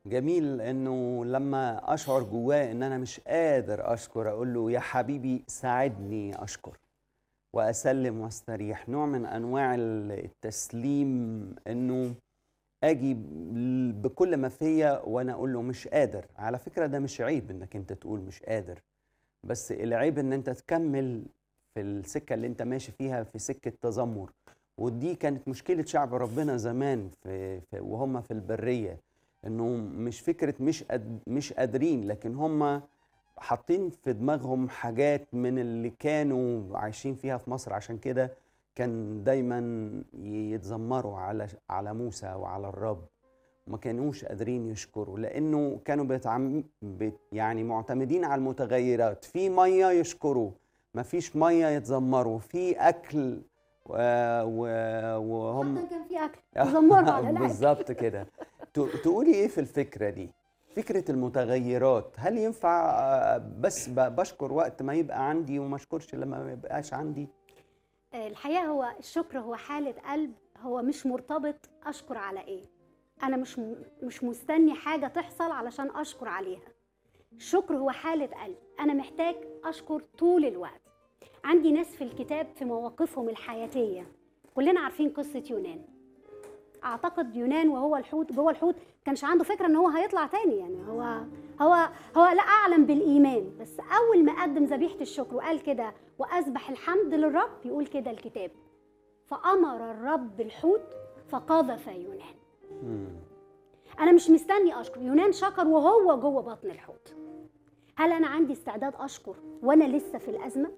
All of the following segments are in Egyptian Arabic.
جميل انه لما اشعر جواه ان انا مش قادر اشكر اقول له يا حبيبي ساعدني اشكر واسلم واستريح نوع من انواع التسليم انه اجي بال- بكل ما فيا وانا اقول له مش قادر على فكره ده مش عيب انك انت تقول مش قادر بس العيب ان انت تكمل في السكه اللي انت ماشي فيها في سكه تذمر ودي كانت مشكله شعب ربنا زمان في, في وهم في البريه انه مش فكره مش قد مش قادرين لكن هم حاطين في دماغهم حاجات من اللي كانوا عايشين فيها في مصر عشان كده كان دايما يتذمروا على على موسى وعلى الرب ما كانوش قادرين يشكروا لانه كانوا بيتعم بت يعني معتمدين على المتغيرات في ميه يشكروا ما فيش ميه يتذمروا في اكل و... و... وهم حتى كان في اكل تذمروا على الاكل بالظبط كده ت- تقولي ايه في الفكره دي فكره المتغيرات هل ينفع آه، بس ب- بشكر وقت ما يبقى عندي وما اشكرش لما ما يبقاش عندي آه، الحقيقه هو الشكر هو حاله قلب هو مش مرتبط اشكر على ايه انا مش م- مش مستني حاجه تحصل علشان اشكر عليها الشكر هو حاله قلب انا محتاج اشكر طول الوقت عندي ناس في الكتاب في مواقفهم الحياتيه كلنا عارفين قصه يونان اعتقد يونان وهو الحوت جوه الحوت كانش عنده فكره ان هو هيطلع تاني يعني هو هو هو لا اعلم بالايمان بس اول ما قدم ذبيحه الشكر وقال كده واذبح الحمد للرب يقول كده الكتاب فامر الرب الحوت فقذف يونان مم. انا مش مستني اشكر يونان شكر وهو جوه بطن الحوت هل انا عندي استعداد اشكر وانا لسه في الازمه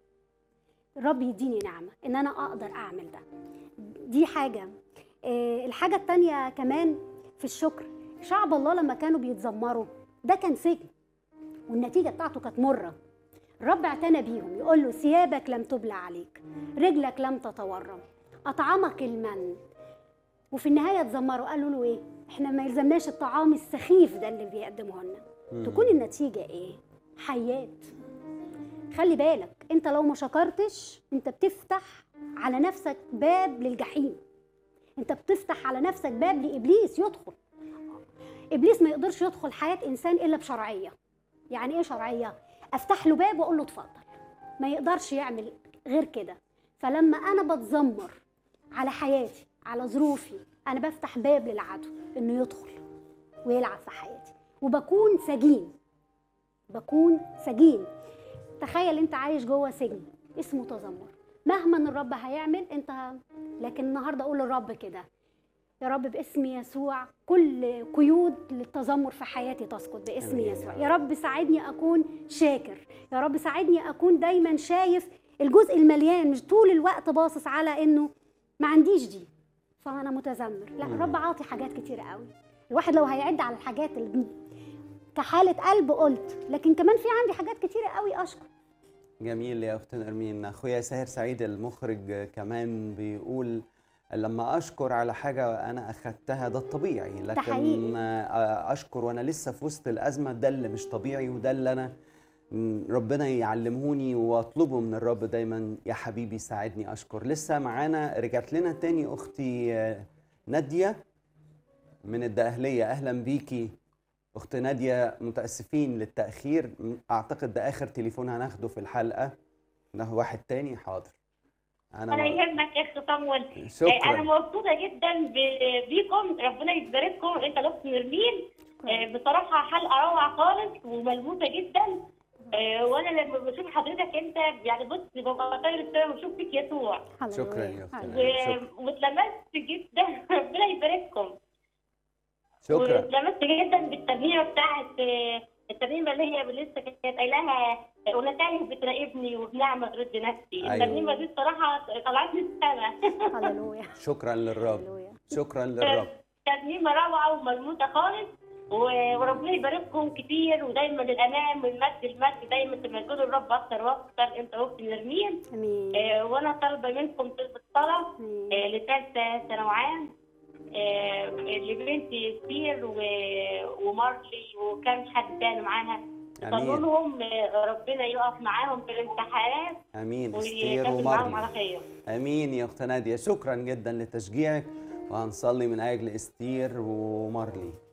الرب يديني نعمه ان انا اقدر اعمل ده دي حاجه آه، الحاجه التانية كمان في الشكر شعب الله لما كانوا بيتذمروا ده كان سجن والنتيجه بتاعته كانت مره الرب اعتنى بيهم يقول له ثيابك لم تبلع عليك رجلك لم تتورم اطعمك المن وفي النهايه اتذمروا قالوا له ايه احنا ما يلزمناش الطعام السخيف ده اللي بيقدمه لنا مم. تكون النتيجه ايه حياه خلي بالك انت لو ما شكرتش انت بتفتح على نفسك باب للجحيم انت بتفتح على نفسك باب لابليس يدخل ابليس ما يقدرش يدخل حياه انسان الا بشرعيه يعني ايه شرعيه افتح له باب واقول له اتفضل ما يقدرش يعمل غير كده فلما انا بتذمر على حياتي على ظروفي انا بفتح باب للعدو انه يدخل ويلعب في حياتي وبكون سجين بكون سجين تخيل انت عايش جوه سجن اسمه تذمر مهما ان الرب هيعمل انت لكن النهارده اقول للرب كده يا رب باسم يسوع كل قيود للتذمر في حياتي تسقط باسم آمين. يسوع يا رب ساعدني اكون شاكر يا رب ساعدني اكون دايما شايف الجزء المليان مش طول الوقت باصص على انه ما عنديش دي فانا متذمر لا مم. الرب عاطي حاجات كتير قوي الواحد لو هيعد على الحاجات اللي كحاله قلب قلت لكن كمان في عندي حاجات كتيره قوي اشكر جميل يا اختنا ارمين اخويا ساهر سعيد المخرج كمان بيقول لما اشكر على حاجه انا اخدتها ده الطبيعي لكن حقيقي. آه، اشكر وانا لسه في وسط الازمه ده اللي مش طبيعي وده اللي انا م، ربنا يعلمهوني واطلبه من الرب دايما يا حبيبي ساعدني اشكر لسه معانا رجعت لنا تاني اختي آه، ناديه من الدقهليه اهلا بيكي اخت ناديه متاسفين للتاخير م- اعتقد ده اخر تليفون هناخده في الحلقه ده واحد تاني حاضر انا ولا ما- يهمك يا اخت صمول انا شكرا مبسوطه جدا ب- بيكم ربنا يبارككم انت الاخت نرمين آه، بصراحه حلقه روعه خالص وملموسه جدا آه، وانا لما بشوف حضرتك انت يعني بص ببقى طاير السما بشوف فيك يسوع شكرا يا أختي. هللويا. شكرا. و- واتلمست جدا ربنا يبارككم شكرا واتلمست جدا بالترنيمه بتاعت آه، الترنيمه اللي هي لسه كانت قايلاها آه، وانا تايه بتراقبني وبنعمه ترد نفسي أيوة. الترنيمه دي الصراحه طلعتني السما هللويا شكرا للرب هللويا شكرا للرب ترنيمه روعه وملموسه خالص و- وربنا يبارككم كتير ودايما للامام والمجد المجد دايما تمجدوا الرب اكتر واكتر انت واخت نرمين امين آه، وانا طالبه منكم طلبة صلاه امين آه، لثالثه ثانويان آه، لبنتي ستير و- ومارلي وكم حد تاني معاها صلوا امين لهم آه، ربنا يقف معاهم في الامتحانات امين استير ويكمل معاهم على ومريم خير امين يا اخت ناديه شكرا جدا لتشجيعك وهنصلي من اجل استير ومارلي